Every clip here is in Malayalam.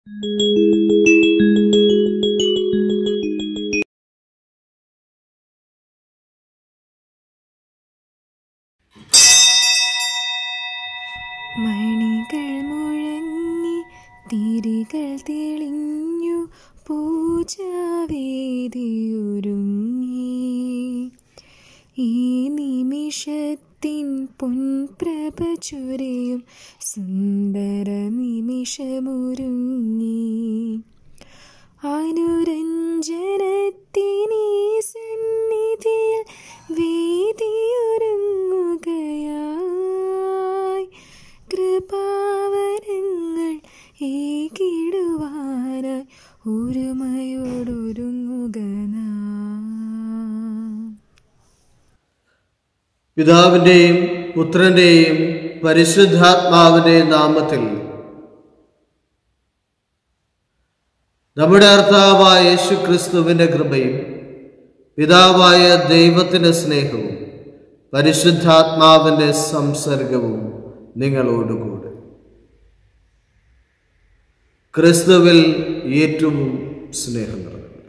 മണികൾ മുഴങ്ങി തിരികൾ തെളിഞ്ഞു പൂജാവേദിയൊരുങ്ങി ഈ നിമിഷത്തിൻ പൊൻപ്രഭ ചൊരിയും സുന്ദര നിമിഷമൊരുങ്ങി അനുരഞ്ജനത്തിനീ സന്നിധിയിൽ വേദിയൊരുങ്ങുകയായി കൃപാവരങ്ങൾ ഏകിടുവാനായി ഒരുമയോടൊരുങ്ങുക നാം. പിതാവിൻ്റെയും പുത്രൻ്റെയും പരിശുദ്ധാത്മാവിൻ്റെയും നാമത്തിൽ നമ്മുടെ കർത്താവായ യേശു ക്രിസ്തുവിൻ്റെ കൃപയും പിതാവായ ദൈവത്തിൻ്റെ സ്നേഹവും പരിശുദ്ധാത്മാവിൻ്റെ സംസർഗവും നിങ്ങളോടുകൂടെ ക്രിസ്തുവിൽ ഏറ്റവും സ്നേഹം നിറഞ്ഞവരെ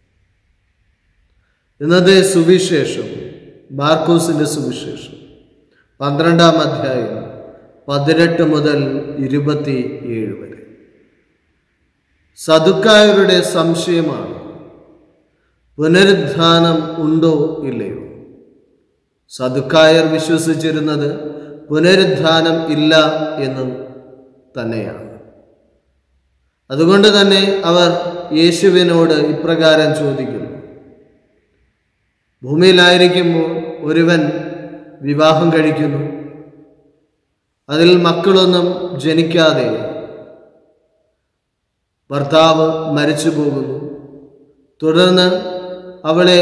ഇന്നത്തെ സുവിശേഷം മാർക്കോസിന്റെ സുവിശേഷം പന്ത്രണ്ടാം അധ്യായം പതിനെട്ട് മുതൽ ഇരുപത്തി ഏഴ് വരെ സദുക്കായരുടെ സംശയമാണ് പുനരുദ്ധാനം ഉണ്ടോ ഇല്ലയോ സദുക്കായർ വിശ്വസിച്ചിരുന്നത് പുനരുദ്ധാനം ഇല്ല എന്ന് തന്നെയാണ് അതുകൊണ്ട് തന്നെ അവർ യേശുവിനോട് ഇപ്രകാരം ചോദിക്കുന്നു ഭൂമിയിലായിരിക്കുമ്പോൾ ഒരുവൻ വിവാഹം കഴിക്കുന്നു അതിൽ മക്കളൊന്നും ജനിക്കാതെ ഭർത്താവ് മരിച്ചു പോകുന്നു തുടർന്ന് അവളെ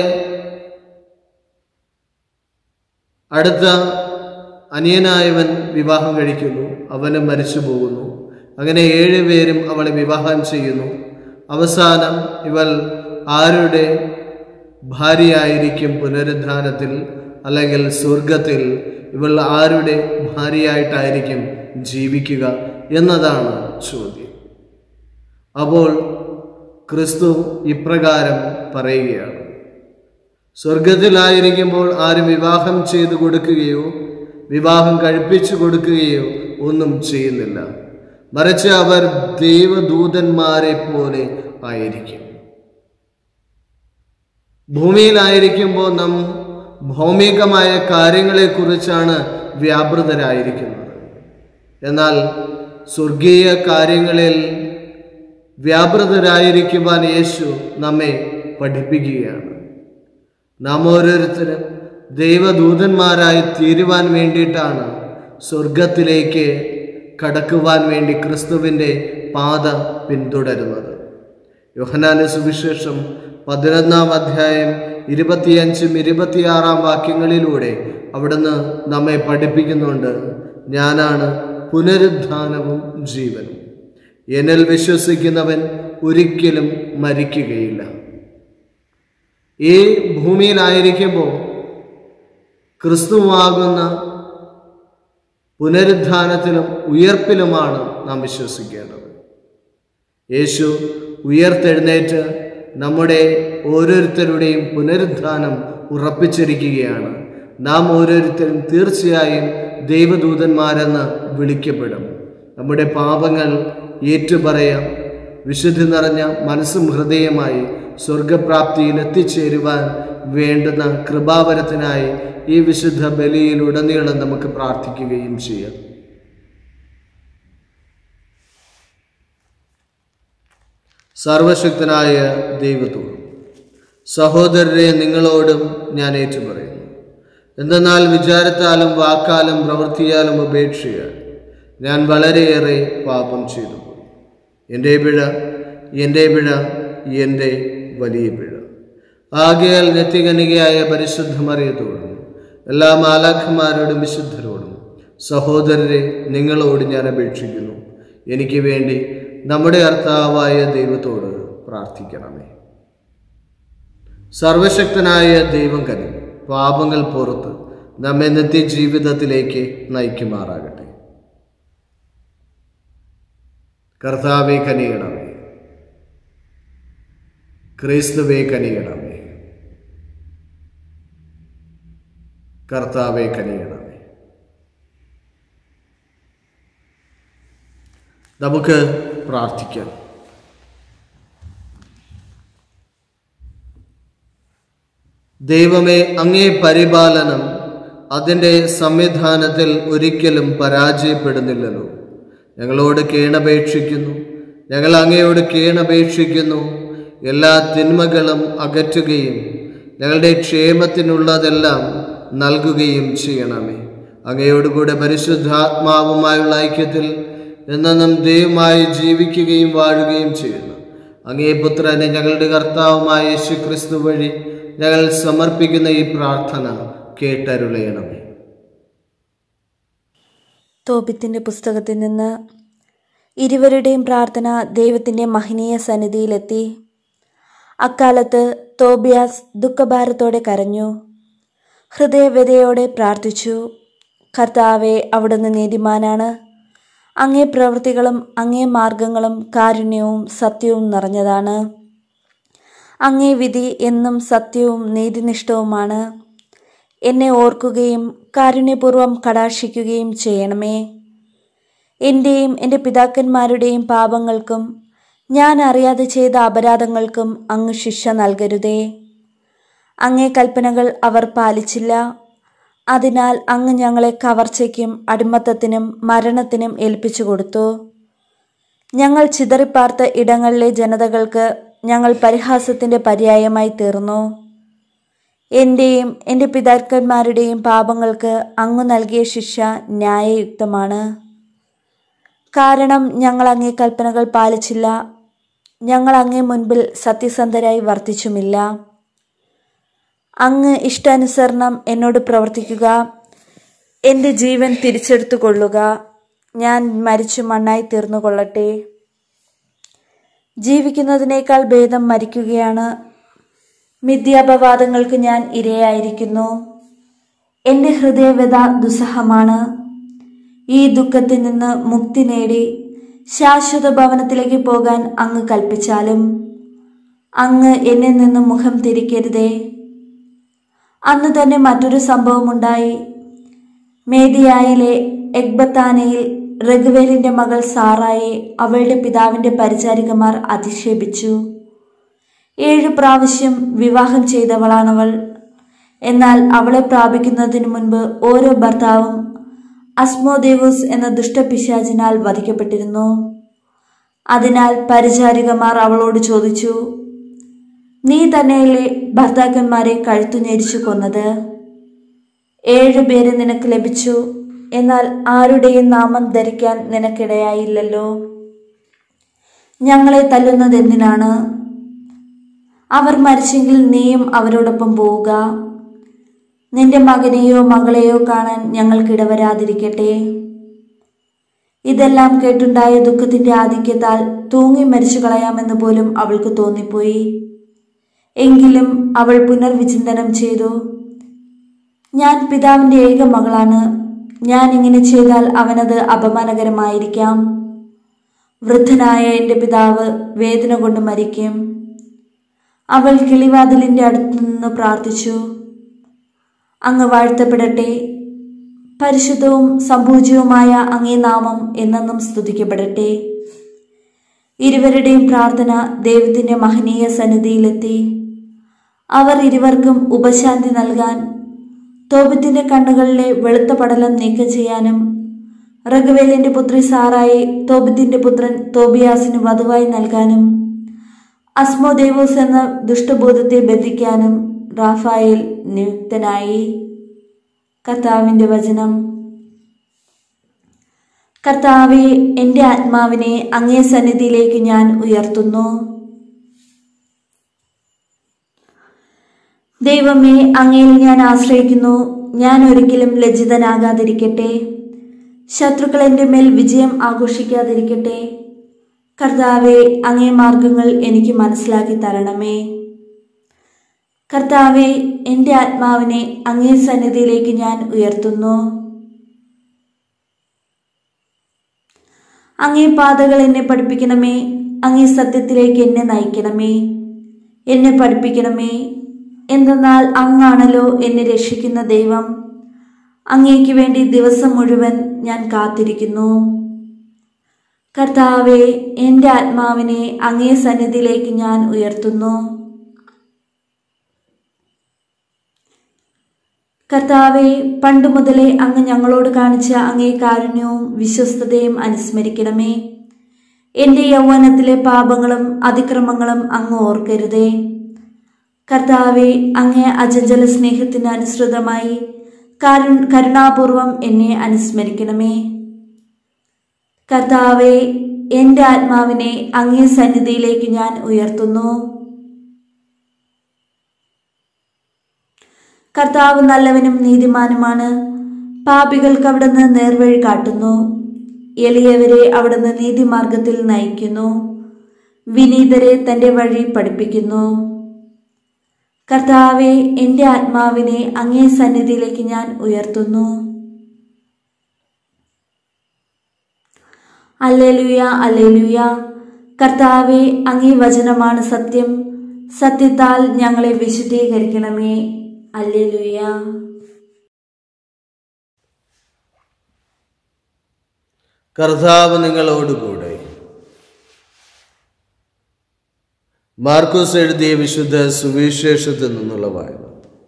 അടുത്ത അനിയനായവൻ വിവാഹം കഴിക്കുന്നു അവന് മരിച്ചു പോകുന്നു അങ്ങനെ ഏഴ് പേരും അവളെ വിവാഹം ചെയ്യുന്നു അവസാനം ഇവൾ ആരുടെ ഭാര്യയായിരിക്കും പുനരുദ്ധാനത്തിൽ അല്ലെങ്കിൽ സ്വർഗത്തിൽ ഇവൾ ആരുടെ ഭാര്യയായിട്ടായിരിക്കും ജീവിക്കുക എന്നതാണ് ചോദ്യം അപ്പോൾ ക്രിസ്തു ഇപ്രകാരം പറയുകയാണ് സ്വർഗത്തിലായിരിക്കുമ്പോൾ ആരും വിവാഹം ചെയ്തു കൊടുക്കുകയോ വിവാഹം കഴിപ്പിച്ചു കൊടുക്കുകയോ ഒന്നും ചെയ്യുന്നില്ല മറിച്ച് അവർ ദൈവദൂതന്മാരെ പോലെ ആയിരിക്കും ഭൂമിയിലായിരിക്കുമ്പോൾ നാം ഭൗമികമായ കാര്യങ്ങളെക്കുറിച്ചാണ് വ്യാപൃതരായിരിക്കുന്നത് എന്നാൽ സ്വർഗീയ കാര്യങ്ങളിൽ വ്യാപൃതരായിരിക്കുവാൻ യേശു നമ്മെ പഠിപ്പിക്കുകയാണ് നാം ഓരോരുത്തരും ദൈവദൂതന്മാരായി തീരുവാൻ വേണ്ടിയിട്ടാണ് സ്വർഗത്തിലേക്ക് കടക്കുവാൻ വേണ്ടി ക്രിസ്തുവിൻ്റെ പാത പിന്തുടരുന്നത് യോഹനാന സുവിശേഷം പതിനൊന്നാം അധ്യായം ഇരുപത്തിയഞ്ചും ഇരുപത്തിയാറാം വാക്യങ്ങളിലൂടെ അവിടുന്ന് നമ്മെ പഠിപ്പിക്കുന്നുണ്ട് ഞാനാണ് പുനരുദ്ധാനവും ജീവനും എന്നിൽ വിശ്വസിക്കുന്നവൻ ഒരിക്കലും മരിക്കുകയില്ല ഈ ഭൂമിയിലായിരിക്കുമ്പോൾ ക്രിസ്തുവാകുന്ന പുനരുദ്ധാനത്തിലും ഉയർപ്പിലുമാണ് നാം വിശ്വസിക്കേണ്ടത് യേശു ഉയർത്തെഴുന്നേറ്റ് നമ്മുടെ ഓരോരുത്തരുടെയും പുനരുദ്ധാനം ഉറപ്പിച്ചിരിക്കുകയാണ് നാം ഓരോരുത്തരും തീർച്ചയായും ദൈവദൂതന്മാരെന്ന് വിളിക്കപ്പെടും നമ്മുടെ പാപങ്ങൾ ഏറ്റുപറയാം വിശുദ്ധി നിറഞ്ഞ മനസ്സും ഹൃദയമായി സ്വർഗപ്രാപ്തിയിൽ എത്തിച്ചേരുവാൻ വേണ്ടുന്ന കൃപാവരത്തിനായി ഈ വിശുദ്ധ ബലിയിലുടനീളം നമുക്ക് പ്രാർത്ഥിക്കുകയും ചെയ്യാം സർവശക്തനായ ദൈവത്തോടും സഹോദരരെ നിങ്ങളോടും ഞാൻ ഏറ്റുപറയുന്നു എന്തെന്നാൽ വിചാരത്താലും വാക്കാലും പ്രവൃത്തിയാലും ഉപേക്ഷയാൽ ഞാൻ വളരെയേറെ പാപം ചെയ്തു പോയി എൻ്റെ പിഴ എൻ്റെ പിഴ എൻ്റെ വലിയ പിഴ ആകയാൽ നിത്യകനികയായ പരിശുദ്ധ മറിയത്തോടും എല്ലാ മാലാഖമാരോടും വിശുദ്ധരോടും സഹോദരരെ നിങ്ങളോട് ഞാൻ അപേക്ഷിക്കുന്നു എനിക്ക് വേണ്ടി നമ്മുടെ കർത്താവായ ദൈവത്തോട് പ്രാർത്ഥിക്കണമേ സർവശക്തനായ ദൈവം കനി പാപങ്ങൾ പുറത്ത് നമ്മെ നിത്യജീവിതത്തിലേക്ക് നയിക്കുമാറാകട്ടെ കർത്താവെ കനിയണമേ ക്രിസ്തുവേ കനിയണമേ കർത്താവെ കനിയണമേ നമുക്ക് പ്രാർത്ഥിക്കാം ദൈവമേ അങ്ങേ പരിപാലനം അതിൻ്റെ സംവിധാനത്തിൽ ഒരിക്കലും പരാജയപ്പെടുന്നില്ലല്ലോ ഞങ്ങളോട് കീണപേക്ഷിക്കുന്നു ഞങ്ങൾ അങ്ങയോട് കീണപേക്ഷിക്കുന്നു എല്ലാ തിന്മകളും അകറ്റുകയും ഞങ്ങളുടെ ക്ഷേമത്തിനുള്ളതെല്ലാം നൽകുകയും ചെയ്യണമേ അങ്ങയോടുകൂടെ പരിശുദ്ധാത്മാവുമായുള്ള ഐക്യത്തിൽ എന്നും ദൈവമായി ജീവിക്കുകയും വാഴുകയും ചെയ്യുന്നു അങ്ങേ പുത്രനെ ഞങ്ങളുടെ കർത്താവുമായ യേശു ക്രിസ്തു വഴി ഞങ്ങൾ സമർപ്പിക്കുന്ന ഈ പ്രാർത്ഥന കേട്ടരുളയണമേ തോപിത്തിൻ്റെ പുസ്തകത്തിൽ നിന്ന് ഇരുവരുടെയും പ്രാർത്ഥന ദൈവത്തിൻ്റെ മഹനീയ സന്നിധിയിലെത്തി അക്കാലത്ത് തോബിയാസ് ദുഃഖഭാരത്തോടെ കരഞ്ഞു ഹൃദയവ്യതയോടെ പ്രാർത്ഥിച്ചു കർത്താവെ അവിടുന്ന് നീതിമാനാണ് അങ്ങേ പ്രവൃത്തികളും അങ്ങേ മാർഗങ്ങളും കാരുണ്യവും സത്യവും നിറഞ്ഞതാണ് അങ്ങേ വിധി എന്നും സത്യവും നീതിനിഷ്ഠവുമാണ് എന്നെ ഓർക്കുകയും കാരുണ്യപൂർവം കടാക്ഷിക്കുകയും ചെയ്യണമേ എൻ്റെയും എൻ്റെ പിതാക്കന്മാരുടെയും പാപങ്ങൾക്കും ഞാൻ അറിയാതെ ചെയ്ത അപരാധങ്ങൾക്കും അങ്ങ് ശിക്ഷ നൽകരുതേ അങ്ങേ കൽപ്പനകൾ അവർ പാലിച്ചില്ല അതിനാൽ അങ്ങ് ഞങ്ങളെ കവർച്ചയ്ക്കും അടിമത്തത്തിനും മരണത്തിനും ഏൽപ്പിച്ചു കൊടുത്തു ഞങ്ങൾ ചിതറിപ്പാർത്ത ഇടങ്ങളിലെ ജനതകൾക്ക് ഞങ്ങൾ പരിഹാസത്തിൻ്റെ പര്യായമായി തീർന്നു എൻ്റെയും എൻ്റെ പിതാക്കന്മാരുടെയും പാപങ്ങൾക്ക് അങ്ങ് നൽകിയ ശിക്ഷ ന്യായയുക്തമാണ് കാരണം ഞങ്ങൾ അങ്ങേ കൽപ്പനകൾ പാലിച്ചില്ല ഞങ്ങൾ അങ്ങേ മുൻപിൽ സത്യസന്ധരായി വർത്തിച്ചുമില്ല അങ്ങ് ഇഷ്ടാനുസരണം എന്നോട് പ്രവർത്തിക്കുക എൻ്റെ ജീവൻ തിരിച്ചെടുത്തു കൊള്ളുക ഞാൻ മരിച്ചു മണ്ണായി തീർന്നു കൊള്ളട്ടെ ജീവിക്കുന്നതിനേക്കാൾ ഭേദം മരിക്കുകയാണ് മിഥ്യാപവാദങ്ങൾക്ക് ഞാൻ ഇരയായിരിക്കുന്നു എൻ്റെ ഹൃദയവ്യത ദുസ്സഹമാണ് ഈ ദുഃഖത്തിൽ നിന്ന് മുക്തി നേടി ശാശ്വത ഭവനത്തിലേക്ക് പോകാൻ അങ്ങ് കൽപ്പിച്ചാലും അങ്ങ് എന്നിൽ നിന്ന് മുഖം തിരിക്കരുതേ അന്ന് തന്നെ മറ്റൊരു സംഭവമുണ്ടായി മേദിയായിലെ എഗ്ബത്താനയിൽ റഘുവേലിന്റെ മകൾ സാറായെ അവളുടെ പിതാവിന്റെ പരിചാരികമാർ അധിക്ഷേപിച്ചു ഏഴു പ്രാവശ്യം വിവാഹം ചെയ്തവളാണവൾ എന്നാൽ അവളെ പ്രാപിക്കുന്നതിന് മുൻപ് ഓരോ ഭർത്താവും അസ്മോദേവൂസ് എന്ന ദുഷ്ടപിശാചിനാൽ വധിക്കപ്പെട്ടിരുന്നു അതിനാൽ പരിചാരികമാർ അവളോട് ചോദിച്ചു നീ തന്നെയല്ലേ ഭർത്താക്കന്മാരെ കഴുത്തു ഞെരിച്ചു കൊന്നത് ഏഴുപേരെ നിനക്ക് ലഭിച്ചു എന്നാൽ ആരുടെയും നാമം ധരിക്കാൻ നിനക്കിടയായില്ലല്ലോ ഞങ്ങളെ തല്ലുന്നത് എന്തിനാണ് അവർ മരിച്ചെങ്കിൽ നീയും അവരോടൊപ്പം പോവുക നിന്റെ മകനെയോ മകളെയോ കാണാൻ ഞങ്ങൾക്കിടവരാതിരിക്കട്ടെ ഇതെല്ലാം കേട്ടുണ്ടായ ദുഃഖത്തിന്റെ ആധിക്യത്താൽ തൂങ്ങി മരിച്ചു കളയാമെന്ന് പോലും അവൾക്ക് തോന്നിപ്പോയി എങ്കിലും അവൾ പുനർവിചിന്തനം ചെയ്തു ഞാൻ പിതാവിന്റെ ഏക മകളാണ് ഞാൻ ഇങ്ങനെ ചെയ്താൽ അവനത് അപമാനകരമായിരിക്കാം വൃദ്ധനായ എൻ്റെ പിതാവ് വേദന കൊണ്ട് മരിക്കും അവൾ കിളിവാതിലിന്റെ അടുത്തു നിന്ന് പ്രാർത്ഥിച്ചു അങ്ങ് വാഴ്ത്തപ്പെടട്ടെ പരിശുദ്ധവും സംപൂജ്യവുമായ അങ്ങേ നാമം എന്നെന്നും സ്തുതിക്കപ്പെടട്ടെ ഇരുവരുടെയും പ്രാർത്ഥന ദൈവത്തിന്റെ മഹനീയ സന്നിധിയിലെത്തി അവർ ഇരുവർക്കും ഉപശാന്തി നൽകാൻ തോബിത്തിന്റെ കണ്ണുകളിലെ വെളുത്ത പടലം നീക്കം ചെയ്യാനും റഘുവേലിന്റെ പുത്രി സാറായി തോബിത്തിന്റെ പുത്രൻ തോബിയാസിന് വധുവായി നൽകാനും അസ്മോദേവോസ് എന്ന ദുഷ്ടബോധത്തെ ബന്ധിക്കാനും റാഫായേൽ നിയുക്തനായി കർത്താവിന്റെ വചനം കർത്താവെ എൻ്റെ ആത്മാവിനെ അങ്ങേ സന്നിധിയിലേക്ക് ഞാൻ ഉയർത്തുന്നു ദൈവമേ അങ്ങയിൽ ഞാൻ ആശ്രയിക്കുന്നു ഞാൻ ഒരിക്കലും ലജ്ജിതനാകാതിരിക്കട്ടെ ശത്രുക്കൾ എൻ്റെ മേൽ വിജയം ആഘോഷിക്കാതിരിക്കട്ടെ കർത്താവെ അങ്ങേ മാർഗങ്ങൾ എനിക്ക് മനസ്സിലാക്കി തരണമേ കർത്താവെ എൻ്റെ ആത്മാവിനെ അങ്ങേ സന്നിധിയിലേക്ക് ഞാൻ ഉയർത്തുന്നു അങ്ങേ പാതകൾ എന്നെ പഠിപ്പിക്കണമേ അങ്ങേ സത്യത്തിലേക്ക് എന്നെ നയിക്കണമേ എന്നെ പഠിപ്പിക്കണമേ എന്തെന്നാൽ അങ്ങാണല്ലോ എന്നെ രക്ഷിക്കുന്ന ദൈവം അങ്ങേക്ക് വേണ്ടി ദിവസം മുഴുവൻ ഞാൻ കാത്തിരിക്കുന്നു കർത്താവെ എൻ്റെ ആത്മാവിനെ അങ്ങേ സന്നിധിയിലേക്ക് ഞാൻ ഉയർത്തുന്നു കർത്താവെ പണ്ടു മുതലേ അങ്ങ് ഞങ്ങളോട് കാണിച്ച അങ്ങേ കാരുണ്യവും വിശ്വസ്തതയും അനുസ്മരിക്കണമേ എൻ്റെ യൗവനത്തിലെ പാപങ്ങളും അതിക്രമങ്ങളും അങ്ങ് ഓർക്കരുതേ കർത്താവെ അങ്ങേ അജഞ്ചല സ്നേഹത്തിന് അനുസൃതമായി കരു കരുണാപൂർവം എന്നെ അനുസ്മരിക്കണമേ കർത്താവെ എൻ്റെ ആത്മാവിനെ അങ്ങേ സന്നിധിയിലേക്ക് ഞാൻ ഉയർത്തുന്നു കർത്താവ് നല്ലവനും നീതിമാനുമാണ് പാപികൾക്ക് അവിടുന്ന് നേർവഴി കാട്ടുന്നു എളിയവരെ അവിടുന്ന് നീതിമാർഗത്തിൽ നയിക്കുന്നു വിനീതരെ തന്റെ വഴി പഠിപ്പിക്കുന്നു കർത്താവെ എൻ്റെ ആത്മാവിനെ അങ്ങേ സന്നിധിയിലേക്ക് ഞാൻ ഉയർത്തുന്നു അല്ലേലുയ അല്ലേലുയ കർത്താവെ അങ്ങേ വചനമാണ് സത്യം സത്യത്താൽ ഞങ്ങളെ വിശുദ്ധീകരിക്കണമേ അല്ലേലുയ കർത്താവ് നിങ്ങളോടുകൂടെ മാർക്കോസ് എഴുതിയ വിശുദ്ധ സുവിശേഷത്തിൽ നിന്നുള്ള വായന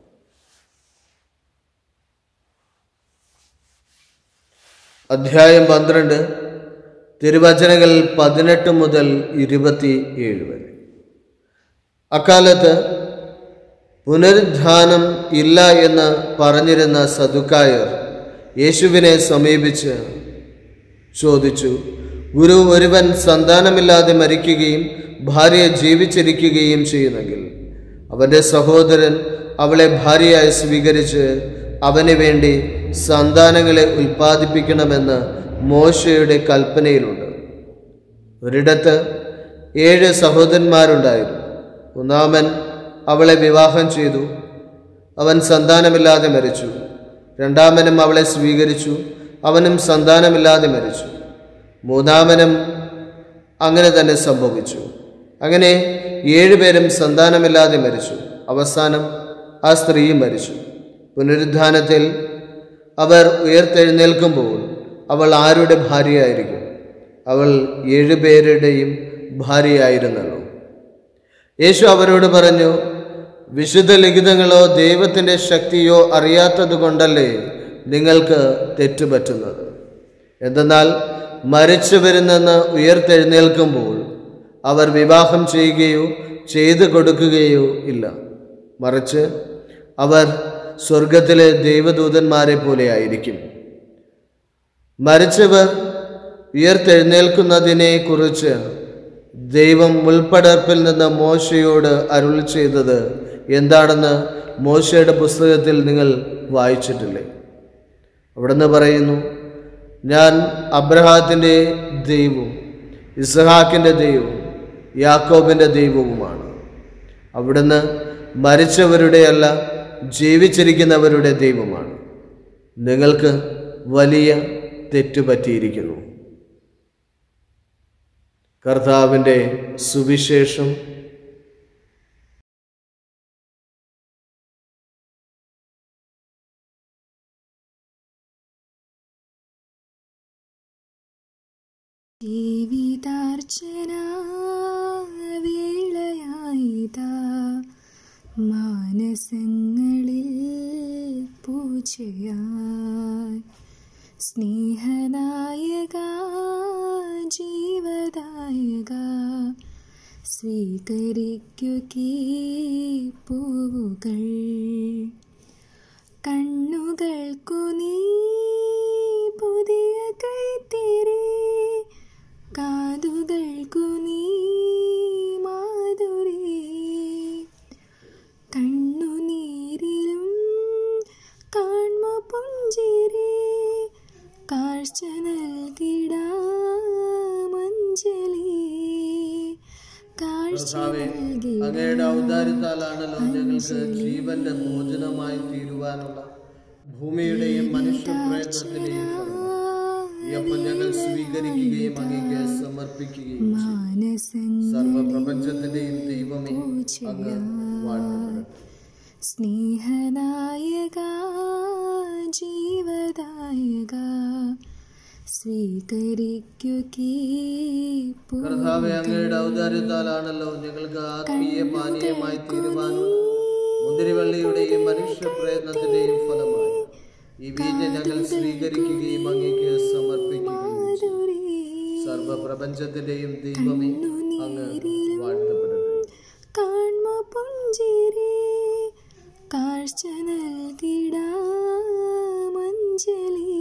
അധ്യായം പന്ത്രണ്ട് തിരുവചനങ്ങൾ പതിനെട്ട് മുതൽ ഇരുപത്തി ഏഴ് വരെ അക്കാലത്ത് പുനരുദ്ധാനം ഇല്ല എന്ന് പറഞ്ഞിരുന്ന സദുക്കായർ യേശുവിനെ സമീപിച്ച് ചോദിച്ചു ഗുരു ഒരുവൻ സന്താനമില്ലാതെ മരിക്കുകയും ഭാര്യ ജീവിച്ചിരിക്കുകയും ചെയ്യുന്നെങ്കിൽ അവൻ്റെ സഹോദരൻ അവളെ ഭാര്യയായി സ്വീകരിച്ച് അവന് വേണ്ടി സന്താനങ്ങളെ ഉൽപ്പാദിപ്പിക്കണമെന്ന് മോശയുടെ കൽപ്പനയിലുണ്ട് ഒരിടത്ത് ഏഴ് സഹോദരന്മാരുണ്ടായിരുന്നു ഒന്നാമൻ അവളെ വിവാഹം ചെയ്തു അവൻ സന്താനമില്ലാതെ മരിച്ചു രണ്ടാമനും അവളെ സ്വീകരിച്ചു അവനും സന്താനമില്ലാതെ മരിച്ചു മൂന്നാമനും അങ്ങനെ തന്നെ സംഭവിച്ചു അങ്ങനെ ഏഴുപേരും സന്താനമില്ലാതെ മരിച്ചു അവസാനം ആ സ്ത്രീയും മരിച്ചു പുനരുദ്ധാനത്തിൽ അവർ ഉയർത്തെഴുന്നേൽക്കുമ്പോൾ അവൾ ആരുടെ ഭാര്യയായിരിക്കും അവൾ ഏഴുപേരുടെയും ഭാര്യയായിരുന്നല്ലോ യേശു അവരോട് പറഞ്ഞു വിശുദ്ധ ലിഖിതങ്ങളോ ദൈവത്തിൻ്റെ ശക്തിയോ അറിയാത്തത് കൊണ്ടല്ലേ നിങ്ങൾക്ക് തെറ്റുപറ്റുന്നത് എന്തെന്നാൽ മരിച്ചവരിൽ നിന്ന് ഉയർത്തെഴുന്നേൽക്കുമ്പോൾ അവർ വിവാഹം ചെയ്യുകയോ ചെയ്തു കൊടുക്കുകയോ ഇല്ല മറിച്ച് അവർ സ്വർഗത്തിലെ ദൈവദൂതന്മാരെ പോലെ ആയിരിക്കും മരിച്ചവർ ഉയർത്തെഴുന്നേൽക്കുന്നതിനെ കുറിച്ച് ദൈവം മുൾപ്പടർപ്പിൽ നിന്ന് മോശയോട് അരുൾ ചെയ്തത് എന്താണെന്ന് മോശയുടെ പുസ്തകത്തിൽ നിങ്ങൾ വായിച്ചിട്ടില്ലേ അവിടുന്ന് പറയുന്നു ഞാൻ അബ്രഹാത്തിൻ്റെ ദൈവവും ഇസ്ഹാക്കിൻ്റെ ദൈവവും യാക്കോബിൻ്റെ ദൈവവുമാണ് അവിടുന്ന് മരിച്ചവരുടെയല്ല ജീവിച്ചിരിക്കുന്നവരുടെ ദൈവമാണ് നിങ്ങൾക്ക് വലിയ തെറ്റുപറ്റിയിരിക്കുന്നു കർത്താവിൻ്റെ സുവിശേഷം ജീവിതാർച്ചന വേളയായിതാ മാനസങ്ങളിൽ പൂജയായി സ്നേഹനായക ജീവദായക സ്വീകരിക്കുകീ പൂവുകൾ കണ്ണുകൾക്കു നീ പുതിയ കൈത്തിരി കാതുകൾക്കു നീ മാധുരി കണ്ണുനീരിലും കാൺമ പുഞ്ചിരി കാഴ്ച നൽകിടാമഞ്ജലി കാഴ്ച കർത്താവേ അങ്ങയുടെ ഔദാര്യത്താലാണല്ലോ ഞങ്ങൾക്ക് ജീവന്റെ ഭോജനമായി തീരുവാനുള്ള ഭൂമിയുടെയും മനുഷ്യ പ്രയത്നത്തിന്റെയും ഫലം. ഈ അപ്പം ഞങ്ങൾ സ്വീകരിക്കുകയും അങ്ങേക്ക് സമർപ്പിക്കുകയും ചെയ്യും. മാനസങ്ങൾ സർവപ്രപഞ്ചത്തിന്റെയും ദൈവമേ അങ്ങ് വാഴ്ത്തപ്പെടട്ടെ സ്നേഹനായക ജീവദായക സ്വീകരിക്കുകീ കർത്താവെ അങ്ങയുടെ ഔദാര്യത്താലാണല്ലോ ഞങ്ങൾക്ക് ആത്മീയ പാനീയമായി തീരുവാനും മുന്തിരിവള്ളിയുടെയും മനുഷ്യ പ്രയത്നത്തിന്റെയും ഫലമായി ഈ വീഞ്ഞ് ഞങ്ങൾ സ്വീകരിക്കുകയും അങ്ങേക്ക് സമർപ്പിക്കുകയും ചെയ്യും. സർവപ്രപഞ്ചത്തിന്റെയും ദൈവമേ അങ്ങ് വാഴ്ത്തപ്പെടട്ടെ കാൺമ പുഞ്ചിരേ കാഴ്ച നൽകിടാമഞ്ജലി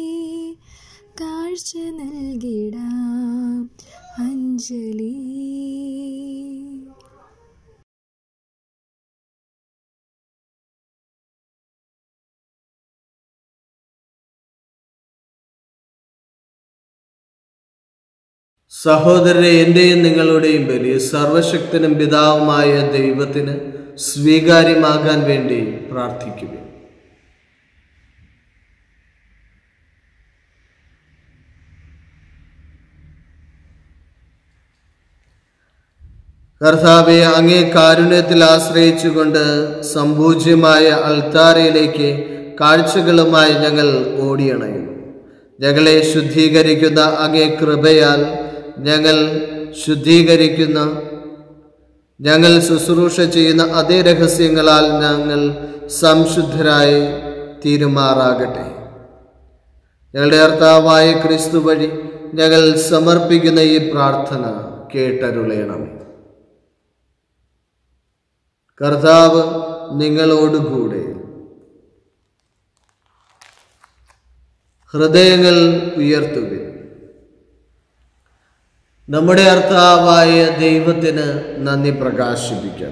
കാഴ്ച നൽകിടാം അഞ്ജലി സഹോദരരെ എന്റെയും നിങ്ങളുടെയും ബലി സർവശക്തനും പിതാവുമായ ദൈവത്തിന് സ്വീകാര്യമാകാൻ വേണ്ടി പ്രാർത്ഥിക്കുക കർത്താവെ അങ്ങേ കാരുണ്യത്തിൽ ആശ്രയിച്ചുകൊണ്ട് സംപൂജ്യമായ അൾത്താരയിലേക്ക് കാഴ്ചകളുമായി ഞങ്ങൾ ഓടിയണയുന്നു ഞങ്ങളെ ശുദ്ധീകരിക്കുന്ന അങ്ങേ കൃപയാൽ ഞങ്ങൾ ശുദ്ധീകരിക്കുന്ന ഞങ്ങൾ ശുശ്രൂഷ ചെയ്യുന്ന അതേ രഹസ്യങ്ങളാൽ ഞങ്ങൾ സംശുദ്ധരായി തീരുമാറാകട്ടെ ഞങ്ങളുടെ കർത്താവായ ക്രിസ്തു വഴി ഞങ്ങൾ സമർപ്പിക്കുന്ന ഈ പ്രാർത്ഥന കേട്ടരുളയണമേ കർത്താവ് നിങ്ങളോടുകൂടെ ഹൃദയങ്ങൾ ഉയർത്തുക നമ്മുടെ കർത്താവായ ദൈവത്തിന് നന്ദി പ്രകാശിപ്പിക്കാം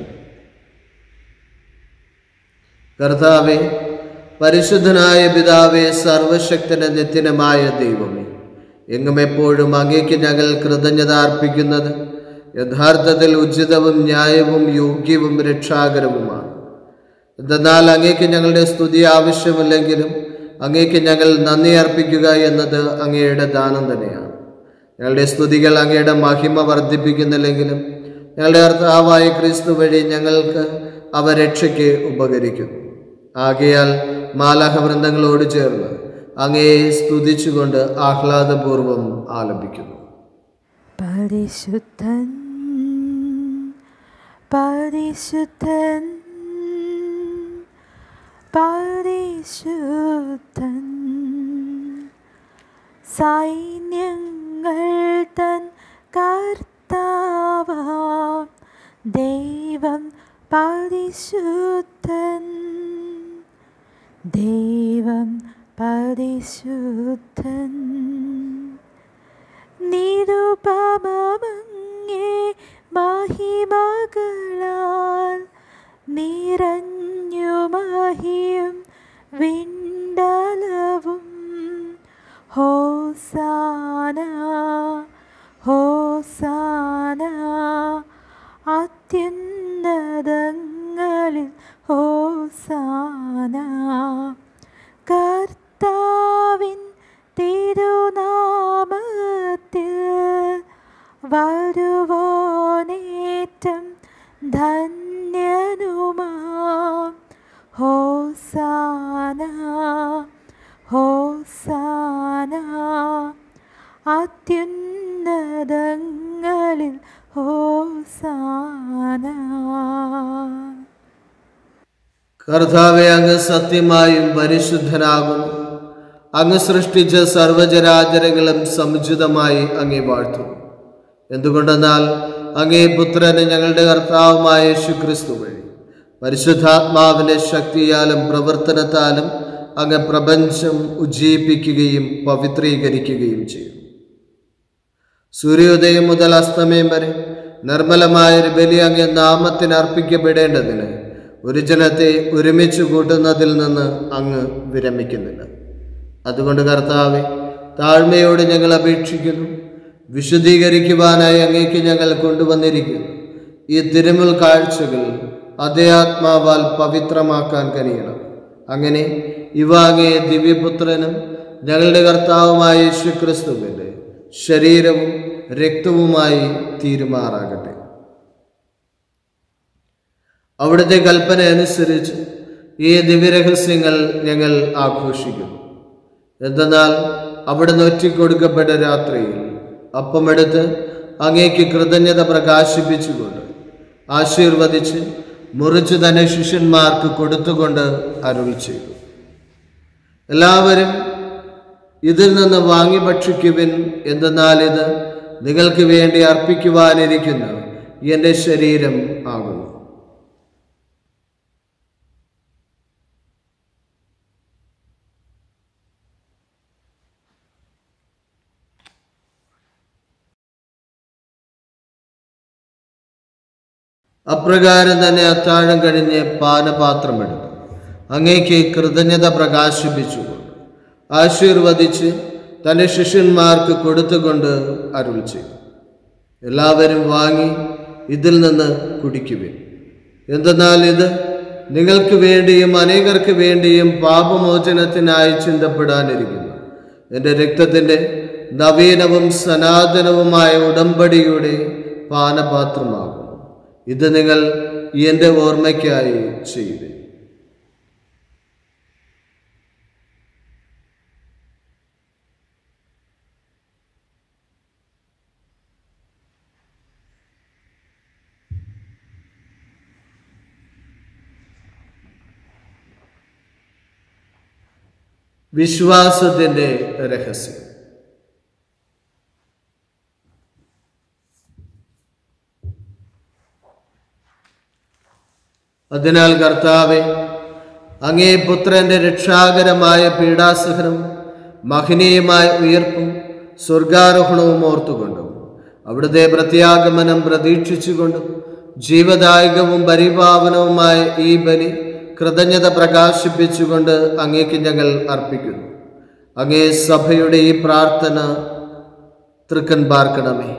കർത്താവെ പരിശുദ്ധനായ പിതാവെ സർവശക്തന് നിത്യനമായ ദൈവമേ എങ്ങും എപ്പോഴും അങ്ങേക്ക് ഞങ്ങൾ കൃതജ്ഞത അർപ്പിക്കുന്നത് യഥാർത്ഥത്തിൽ ഉചിതവും ന്യായവും യോഗ്യവും രക്ഷാകരവുമാണ് എന്തെന്നാൽ അങ്ങേക്ക് ഞങ്ങളുടെ സ്തുതി ആവശ്യമില്ലെങ്കിലും അങ്ങേക്ക് ഞങ്ങൾ നന്ദി അർപ്പിക്കുക എന്നത് അങ്ങയുടെ ദാനം തന്നെയാണ് ഞങ്ങളുടെ സ്തുതികൾ അങ്ങയുടെ മഹിമ വർദ്ധിപ്പിക്കുന്നില്ലെങ്കിലും ഞങ്ങളുടെ കർത്താവായ ക്രിസ്തു വഴി ഞങ്ങൾക്ക് അവ രക്ഷയ്ക്ക് ഉപകരിക്കുന്നു ആകയാൽ മാലാഹവൃന്ദങ്ങളോട് ചേർന്ന് അങ്ങയെ സ്തുതിച്ചുകൊണ്ട് ആഹ്ലാദപൂർവം ആലപിക്കുന്നു പരിശുദ്ധൻ പരിശുദ്ധൻ പരിശുദ്ധൻ സൈന്യങ്ങൾ തൻ കർത്താവാം ദൈവം പരിശുദ്ധൻ ദൈവം പരിശുദ്ധൻ നിരുപമങ്ങേ മഹിമകളാൽ നിറഞ്ഞു മഹിയും വിണ്ടലവും ഹോസാന ഹോസാന അത്യുന്നതങ്ങളിൽ ഹോസാന കർത്താവിൻ തിരുനാമത്തിൽ വരുവോനേറ്റം ധന്യനുമാം ഹോസാന ഹോസാന അത്യുന്നതങ്ങളിൽ ഹോസാന കർത്താവെ അങ്ങ് സത്യമായും പരിശുദ്ധനാകുന്നു അങ്ങ് സൃഷ്ടിച്ച സർവചരാചരങ്ങളും സമുചിതമായി അങ്ങേ വാഴ്ത്തുന്നു എന്തുകൊണ്ടെന്നാൽ അങ്ങേ പുത്രന് ഞങ്ങളുടെ കർത്താവുമായ യേശുക്രിസ്തു വഴി പരിശുദ്ധാത്മാവിന്റെ ശക്തിയാലും പ്രവർത്തനത്താലും അങ്ങ് പ്രപഞ്ചം ഉജ്ജീവിപ്പിക്കുകയും പവിത്രീകരിക്കുകയും ചെയ്യും സൂര്യോദയം മുതൽ അസ്തമയം വരെ നിർമ്മലമായൊരു ബലി അങ്ങ് നാമത്തിന് അർപ്പിക്കപ്പെടേണ്ടതിന് ഒരു ജനത്തെ ഒരുമിച്ച് കൂട്ടുന്നതിൽ നിന്ന് അങ്ങ് വിരമിക്കുന്നില്ല അതുകൊണ്ട് കർത്താവെ താഴ്മയോട് ഞങ്ങൾ അപേക്ഷിക്കുന്നു വിശുദ്ധീകരിക്കുവാനായി അങ്ങേക്ക് ഞങ്ങൾ കൊണ്ടുവന്നിരിക്കുന്നു ഈ തിരുമുൽ കാഴ്ചകൾ അതേ ആത്മാവാൽ പവിത്രമാക്കാൻ കഴിയണം അങ്ങനെ ഇവ അങ്ങേ ദിവ്യപുത്രനും ഞങ്ങളുടെ കർത്താവുമായ യേശു ക്രിസ്തുവിൻ്റെ ശരീരവും രക്തവുമായി തീരുമാറാകട്ടെ അവിടുത്തെ കൽപ്പന അനുസരിച്ച് ഈ ദിവ്യരഹസ്യങ്ങൾ ഞങ്ങൾ ആഘോഷിക്കുന്നു എന്തെന്നാൽ അവിടുന്ന് ഒറ്റിക്കൊടുക്കപ്പെട്ട രാത്രിയിൽ അപ്പമെടുത്ത് അങ്ങേക്ക് കൃതജ്ഞത പ്രകാശിപ്പിച്ചുകൊണ്ട് ആശീർവദിച്ച് മുറിച്ച് തന്നെ ശിഷ്യന്മാർക്ക് കൊടുത്തുകൊണ്ട് അരുൾ ചെയ്തു എല്ലാവരും ഇതിൽ നിന്ന് വാങ്ങി ഭക്ഷിക്കുവിൻ എന്തെന്നാൽ ഇത് നിങ്ങൾക്ക് വേണ്ടി അർപ്പിക്കുവാനിരിക്കുന്ന എൻ്റെ ശരീരം ആകുന്നു അപ്രകാരം തന്നെ അത്താഴം കഴിഞ്ഞ് പാനപാത്രമെടുത്തു അങ്ങേക്ക് കൃതജ്ഞത പ്രകാശിപ്പിച്ചുകൊണ്ട് ആശീർവദിച്ച് തൻ്റെ ശിഷ്യന്മാർക്ക് കൊടുത്തുകൊണ്ട് അരുൾ ചെയ്തു എല്ലാവരും വാങ്ങി ഇതിൽ നിന്ന് കുടിക്കുവിൻ എന്തെന്നാൽ ഇത് നിങ്ങൾക്ക് വേണ്ടിയും അനേകർക്ക് വേണ്ടിയും പാപമോചനത്തിനായി ചിന്തപ്പെടാനിരിക്കുന്നു എൻ്റെ രക്തത്തിൻ്റെ നവീനവും സനാതനവുമായ ഉടമ്പടിയുടെ പാനപാത്രമാകും ഇത് നിങ്ങൾ എൻ്റെ ഓർമ്മയ്ക്കായി ചെയ്യുവിൻ വിശ്വാസത്തിൻ്റെ രഹസ്യം അതിനാൽ കർത്താവെ അങ്ങേ പുത്രന്റെ രക്ഷാകരമായ പീഡാസഹനം മഹനീയമായ ഉയർപ്പും സ്വർഗാരോഹണവും ഓർത്തുകൊണ്ടും അവിടുത്തെ പ്രത്യാഗമനം പ്രതീക്ഷിച്ചുകൊണ്ടും ജീവദായകവും പരിപാവനവുമായ ഈ ബലി കൃതജ്ഞത പ്രകാശിപ്പിച്ചുകൊണ്ട് അങ്ങേക്ക് ഞങ്ങൾ അർപ്പിക്കുന്നു അങ്ങേ സഭയുടെ ഈ പ്രാർത്ഥന തൃക്കൻ പാർക്കണമേ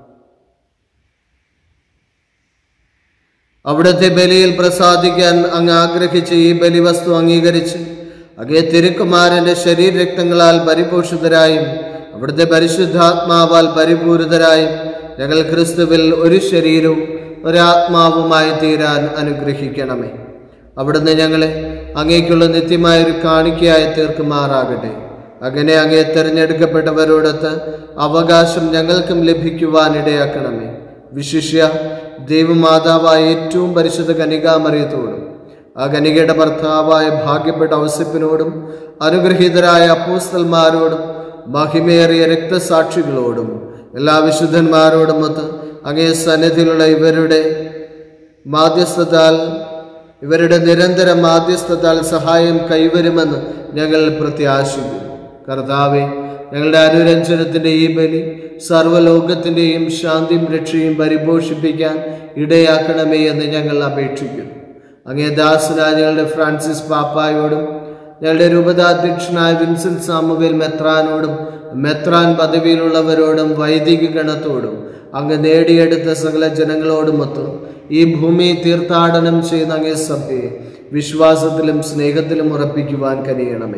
അവിടുത്തെ ബലിയിൽ പ്രസാദിക്കാൻ അങ്ങ് ആഗ്രഹിച്ച ഈ ബലിവസ്തു അംഗീകരിച്ച് അങ്ങേ തിരുക്കുമാരന്റെ ശരീരരക്തങ്ങളാൽ പരിപോഷിതരായും അവിടുത്തെ പരിശുദ്ധാത്മാവാൽ പരിപൂരിതരായും ഞങ്ങൾ ക്രിസ്തുവിൽ ഒരു ശരീരവും ഒരാത്മാവുമായി തീരാൻ അനുഗ്രഹിക്കണമേ അവിടുന്ന് ഞങ്ങളെ അങ്ങേക്കുള്ള നിത്യമായ ഒരു കാണിക്കയായി തീർക്കുമാറാകട്ടെ അങ്ങനെ അങ്ങേ തിരഞ്ഞെടുക്കപ്പെട്ടവരോടൊത്ത് അവകാശം ഞങ്ങൾക്കും ലഭിക്കുവാൻ ഇടയാക്കണമേ വിശിഷ്യ ദൈവമാതാവായ ഏറ്റവും പരിശുദ്ധ കനികാമറിയത്തോടും ആ കനികയുടെ ഭർത്താവായ ഭാഗ്യപ്പെട്ട ഔസിപ്പിനോടും അനുഗ്രഹീതരായ അപ്പോസ്തൽമാരോടും മഹിമേറിയ രക്തസാക്ഷികളോടും എല്ലാ വിശുദ്ധന്മാരോടും ഒത്ത് അങ്ങേ സന്നിധിയിലുള്ള ഇവരുടെ മാധ്യസ്ഥതാൽ ഇവരുടെ നിരന്തര മാധ്യസ്ഥതാൽ സഹായം കൈവരുമെന്ന് ഞങ്ങൾ പ്രത്യാശിക്കുന്നു കർത്താവെ ഞങ്ങളുടെ അനുരഞ്ജനത്തിൻ്റെ ഈ ബലി സർവ്വലോകത്തിൻ്റെയും ശാന്തിയും രക്ഷയും പരിപോഷിപ്പിക്കാൻ ഇടയാക്കണമേ എന്ന് ഞങ്ങൾ അപേക്ഷിക്കുന്നു അങ്ങേ ദാസനായ ഞങ്ങളുടെ ഫ്രാൻസിസ് പാപ്പായോടും ഞങ്ങളുടെ രൂപതാധ്യക്ഷനായ വിൻസെന്റ് സാമുവേൽ മെത്രാനോടും മെത്രാൻ പദവിയിലുള്ളവരോടും വൈദിക ഗണത്തോടും അങ്ങ് നേടിയെടുത്ത സകല ജനങ്ങളോടുമൊത്ത് ഈ ഭൂമി തീർത്ഥാടനം ചെയ്യുന്ന അങ്ങേ സഭയെ വിശ്വാസത്തിലും സ്നേഹത്തിലും ഉറപ്പിക്കുവാൻ കനിയണമേ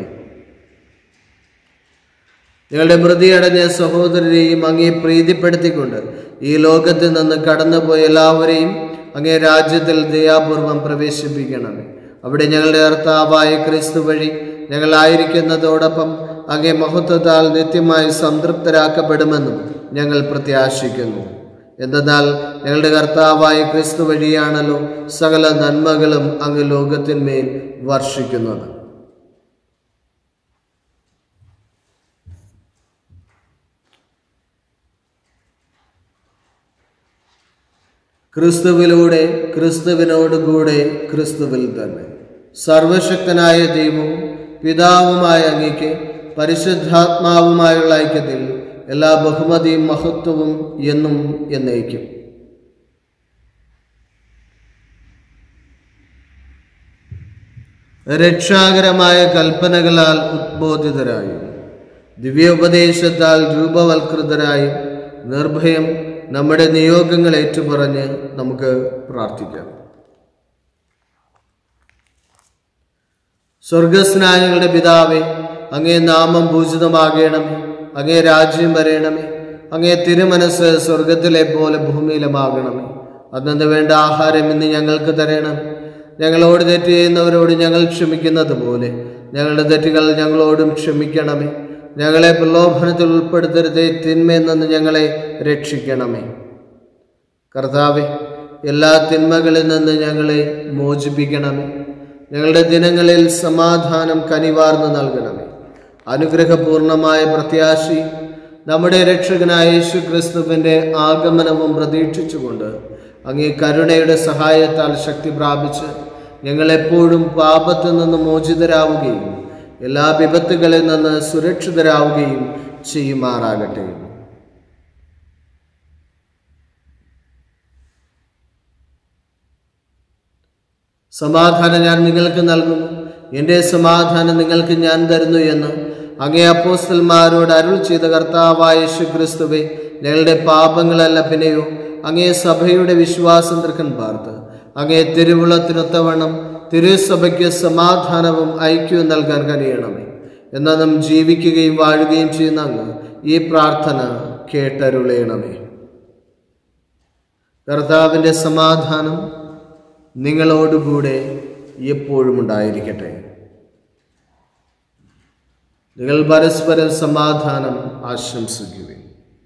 ഞങ്ങളുടെ മൃതിയടഞ്ഞ സഹോദരരെയും അങ്ങേ പ്രീതിപ്പെടുത്തിക്കൊണ്ട് ഈ ലോകത്തിൽ നിന്ന് കടന്നുപോയ എല്ലാവരെയും അങ്ങേ രാജ്യത്തിൽ ദയാപൂർവം പ്രവേശിപ്പിക്കണമേ അവിടെ ഞങ്ങളുടെ കർത്താവായ ക്രിസ്തു വഴി ഞങ്ങളായിരിക്കുന്നതോടൊപ്പം അങ്ങേ മഹത്വത്താൽ നിത്യമായി സംതൃപ്തരാക്കപ്പെടുമെന്നും ഞങ്ങൾ പ്രത്യാശിക്കുന്നു എന്തെന്നാൽ ഞങ്ങളുടെ കർത്താവായ ക്രിസ്തു വഴിയാണല്ലോ സകല നന്മകളും അങ്ങ് ലോകത്തിന്മേൽ വർഷിക്കുന്നത് ക്രിസ്തുവിലൂടെ ക്രിസ്തുവിനോടുകൂടെ ക്രിസ്തുവിൽ തന്നെ സർവശക്തനായ ദൈവവും പിതാവുമായ അങ്ങയ്ക്ക് പരിശുദ്ധാത്മാവുമായുള്ള ഐക്യത്തിൽ എല്ലാ ബഹുമതിയും മഹത്വവും എന്നും എന്നേക്കും രക്ഷാകരമായ കൽപ്പനകളാൽ ഉദ്ബോധിതരായും ദിവ്യോപദേശത്താൽ രൂപവൽകൃതരായും നിർഭയം നമ്മുടെ നിയോഗങ്ങൾ ഏറ്റുപറഞ്ഞ് നമുക്ക് പ്രാർത്ഥിക്കാം സ്വർഗസ്നായങ്ങളുടെ പിതാവേ അങ്ങേ നാമം പൂജിതമാകണമേ അങ്ങേ രാജ്യം വരയണമേ അങ്ങേ തിരുമനസ് സ്വർഗത്തിലെ പോലെ ഭൂമിയിലുമാകണമേ അന്നു വേണ്ട ആഹാരം ഇന്ന് ഞങ്ങൾക്ക് തരണം ഞങ്ങളോട് തെറ്റ് ചെയ്യുന്നവരോട് ഞങ്ങൾ ക്ഷമിക്കുന്നത് പോലെ ഞങ്ങളുടെ തെറ്റുകൾ ഞങ്ങളോടും ക്ഷമിക്കണമേ ഞങ്ങളെ പ്രലോഭനത്തിൽ ഉൾപ്പെടുത്തരുതേ തിന്മയിൽ നിന്ന് ഞങ്ങളെ രക്ഷിക്കണമേ കർത്താവെ എല്ലാ തിന്മകളിൽ നിന്ന് ഞങ്ങളെ മോചിപ്പിക്കണമേ ഞങ്ങളുടെ ദിനങ്ങളിൽ സമാധാനം കനിവാർന്ന് നൽകണമേ അനുഗ്രഹപൂർണമായ പ്രത്യാശി നമ്മുടെ രക്ഷകനായ യേശു ക്രിസ്തുവിൻ്റെ ആഗമനവും പ്രതീക്ഷിച്ചുകൊണ്ട് അങ്ങേ കരുണയുടെ സഹായത്താൽ ശക്തി പ്രാപിച്ച് ഞങ്ങളെപ്പോഴും പാപത്തിൽ നിന്ന് മോചിതരാവുകയും എല്ലാ വിപത്തുകളിൽ നിന്ന് സുരക്ഷിതരാവുകയും ചെയ്യുമാറാകട്ടെ സമാധാനം ഞാൻ നിങ്ങൾക്ക് നൽകുന്നു എൻ്റെ സമാധാനം നിങ്ങൾക്ക് ഞാൻ തരുന്നു എന്ന് അങ്ങേ അപ്പോസ്റ്റൽമാരോട് അരുൾ ചെയ്ത കർത്താവായ യേശു ക്രിസ്തുവെ ഞങ്ങളുടെ പാപങ്ങളല്ല പിന്നെയോ അങ്ങേ സഭയുടെ വിശ്വാസം തൃക്കൻ പാർത്ത് അങ്ങേ തിരുവുളത്തിനൊത്തവണ്ണം തിരുസഭയ്ക്ക് സമാധാനവും ഐക്യവും നൽകാൻ കഴിയണമേ എന്നും ജീവിക്കുകയും വാഴുകയും ചെയ്യുന്ന അങ്ങ് ഈ പ്രാർത്ഥന കേട്ടരുളയണമേ കർത്താവിൻ്റെ സമാധാനം നിങ്ങളോടുകൂടെ എപ്പോഴും ഉണ്ടായിരിക്കട്ടെ നിങ്ങൾ പരസ്പരം സമാധാനം ആശംസിക്കുകയും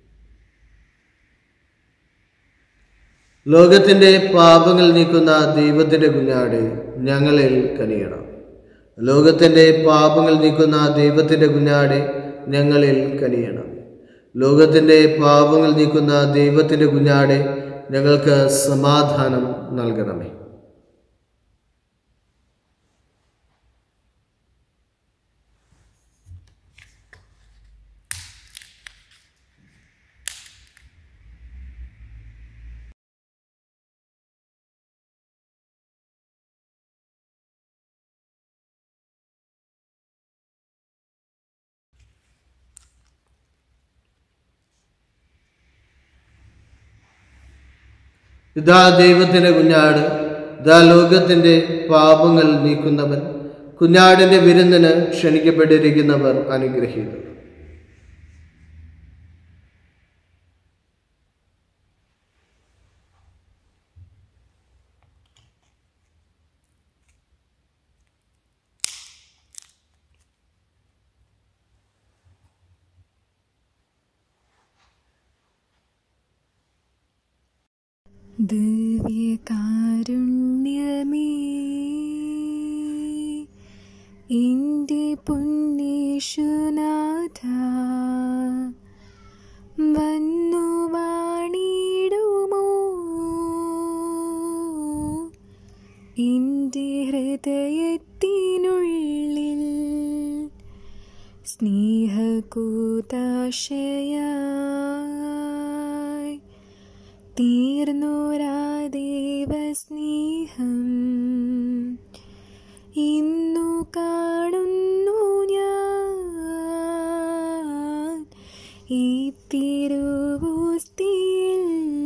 ലോകത്തിൻ്റെ പാപങ്ങൾ നീക്കുന്ന ദൈവത്തിൻ്റെ കുഞ്ഞാട് ഞങ്ങളിൽ കനിയണം ലോകത്തിൻ്റെ പാപങ്ങൾ നീക്കുന്ന ദൈവത്തിൻ്റെ കുഞ്ഞാട് ഞങ്ങളിൽ കനിയണം ലോകത്തിൻ്റെ പാപങ്ങൾ നീക്കുന്ന ദൈവത്തിൻ്റെ കുഞ്ഞാട് ഞങ്ങൾക്ക് സമാധാനം നൽകണമേ ഇതാ ദൈവത്തിന്റെ കുഞ്ഞാട് ഇതാ ലോകത്തിന്റെ പാപങ്ങൾ നീക്കുന്നവൻ കുഞ്ഞാടിന്റെ വിരുന്നിന് ക്ഷണിക്കപ്പെട്ടിരിക്കുന്നവർ അനുഗ്രഹീതർ ദിവ്യകാരുണ്യമേ എൻ്റെ പുണ്യേശുനാഥ വന്നു വാണിടുമോ എൻ്റെ ഹൃദയത്തിനുള്ളിൽ സ്നേഹകൂതാശയായി തീർന്നോരാ ദേവസ്നേഹം ഇന്നു കാണുന്നു ഞാൻ ഈ തിരുവോസ്തിയിൽ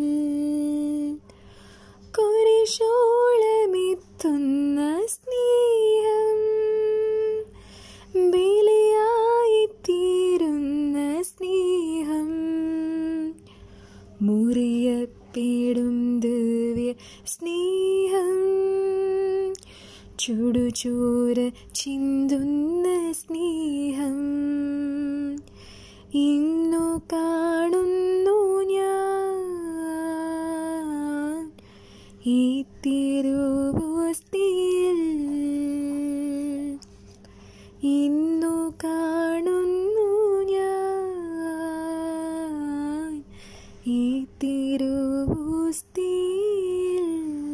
കുരിശോളമെത്തുന്ന സ്നേഹം ബലിയായി തീരുന്ന സ്നേഹം മുറിയപ്പെടും ദിവ്യ സ്നേഹം ചുടുചൂര ചിന്തുന്ന സ്നേഹം ഇന്നു കാണുന്നു ഞാൻ ഈ തിരുവോസ്തിയിൽ ഇന്നു കാണുന്നു ഞാൻ ഈ തിരുവോസ്തിയിൽ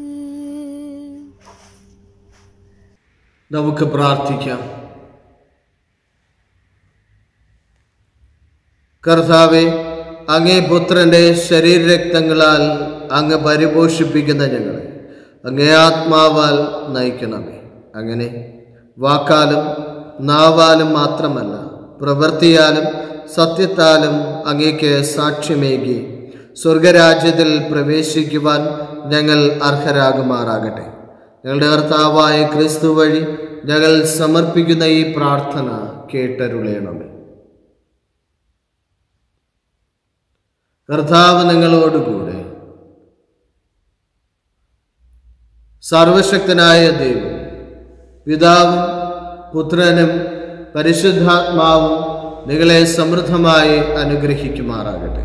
നമുക്ക് പ്രാർത്ഥിക്കാം കർത്താവെ അങ്ങേ പുത്രന്റെ ശരീരരക്തങ്ങളാൽ അങ്ങ് പരിപോഷിപ്പിക്കുന്ന ഞങ്ങളെ അങ്ങേ ആത്മാവാൽ നയിക്കണമേ അങ്ങനെ വാക്കാലും നാവാലും മാത്രമല്ല പ്രവൃത്തിയാലും സത്യത്താലും അങ്ങേക്ക് സാക്ഷ്യമേകി സ്വർഗരാജ്യത്തിൽ പ്രവേശിക്കുവാൻ ഞങ്ങൾ അർഹരാകുമാറാകട്ടെ ഞങ്ങളുടെ കർത്താവായ ക്രിസ്തു വഴി ഞങ്ങൾ സമർപ്പിക്കുന്ന ഈ പ്രാർത്ഥന കേട്ടരുളേണമേ കർത്താവ് നിങ്ങളോടുകൂടെ സർവശക്തനായ ദൈവം പിതാവും പുത്രനും പരിശുദ്ധാത്മാവും നിങ്ങളെ സമൃദ്ധമായി അനുഗ്രഹിക്കുമാറാകട്ടെ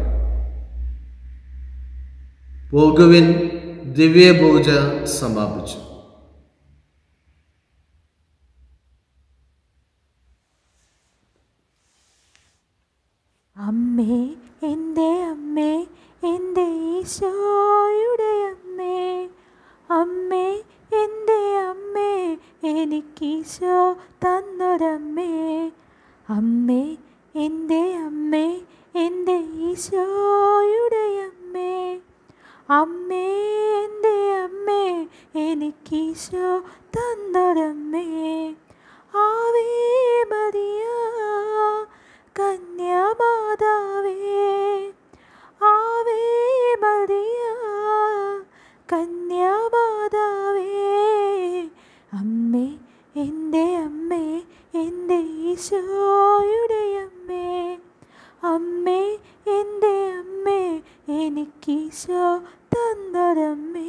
പോകുവിൻ ദിവ്യപൂജ സമാപിച്ചു അമ്മേ എൻ്റെ അമ്മേ എൻ്റെ ഈശോയുടെ അമ്മേ അമ്മേ എൻ്റെ അമ്മേ എനിക്കീശോ തന്നൊരമ്മേ അമ്മേ എൻ്റെ അമ്മേ എൻ്റെ ഈശോയുടെ അമ്മേ അമ്മേ എൻ്റെ അമ്മേ എനിക്കീശോ തന്നൊരമ്മേ ആവേ മരിയ കന്യാമാതാവേ ആവേ മരിയ കന്യാമാതാവേ അമ്മേ എൻ്റെ അമ്മേ എൻ്റെ ഈശോയുടെ അമ്മേ അമ്മേ എൻ്റെ അമ്മേ എനിക്കീശോ തന്നൊരമ്മേ